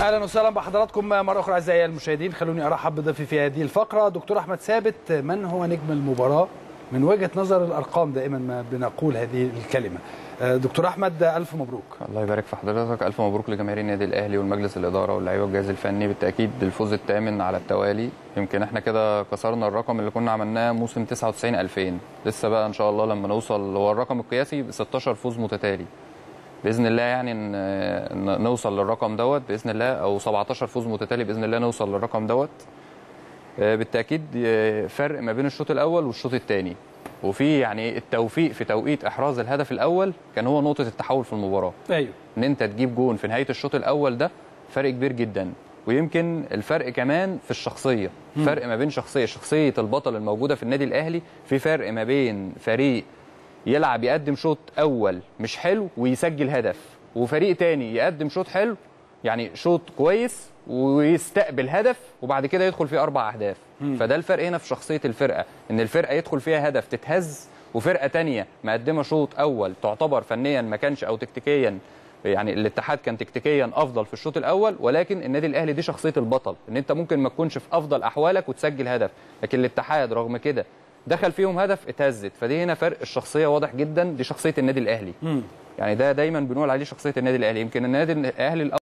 اهلا وسهلا بحضراتكم مره اخرى اعزائي المشاهدين خلوني ارحب بضيفي في هذه الفقره دكتور احمد ثابت من هو نجم المباراه من وجهه نظر الارقام دائما ما بنقول هذه الكلمه دكتور احمد الف مبروك الله يبارك في حضرتك الف مبروك لجماهير النادي الاهلي والمجلس الاداره واللعيبه والجهاز الفني بالتاكيد الفوز الثامن على التوالي يمكن احنا كده كسرنا الرقم اللي كنا عملناه موسم 99 2000 لسه بقى ان شاء الله لما نوصل هو الرقم القياسي ب 16 فوز متتالي باذن الله يعني ان نوصل للرقم دوت باذن الله او 17 فوز متتالي باذن الله نوصل للرقم دوت بالتاكيد فرق ما بين الشوط الاول والشوط الثاني وفي يعني التوفيق في توقيت احراز الهدف الاول كان هو نقطه التحول في المباراه ايوه ان انت تجيب جون في نهايه الشوط الاول ده فرق كبير جدا ويمكن الفرق كمان في الشخصيه م. فرق ما بين شخصيه شخصيه البطل الموجوده في النادي الاهلي في فرق ما بين فريق يلعب يقدم شوط اول مش حلو ويسجل هدف وفريق تاني يقدم شوط حلو يعني شوط كويس ويستقبل هدف وبعد كده يدخل فيه اربع اهداف مم. فده الفرق هنا في شخصيه الفرقه ان الفرقه يدخل فيها هدف تتهز وفرقه تانية مقدمه شوط اول تعتبر فنيا ما كانش او تكتيكيا يعني الاتحاد كان تكتيكيا افضل في الشوط الاول ولكن النادي الاهلي دي شخصيه البطل ان انت ممكن ما تكونش في افضل احوالك وتسجل هدف لكن الاتحاد رغم كده دخل فيهم هدف اتهزت فدي هنا فرق الشخصيه واضح جدا دي شخصيه النادي الاهلي مم. يعني ده دايما بنقول عليه شخصيه النادي الاهلي يمكن النادي الاهلي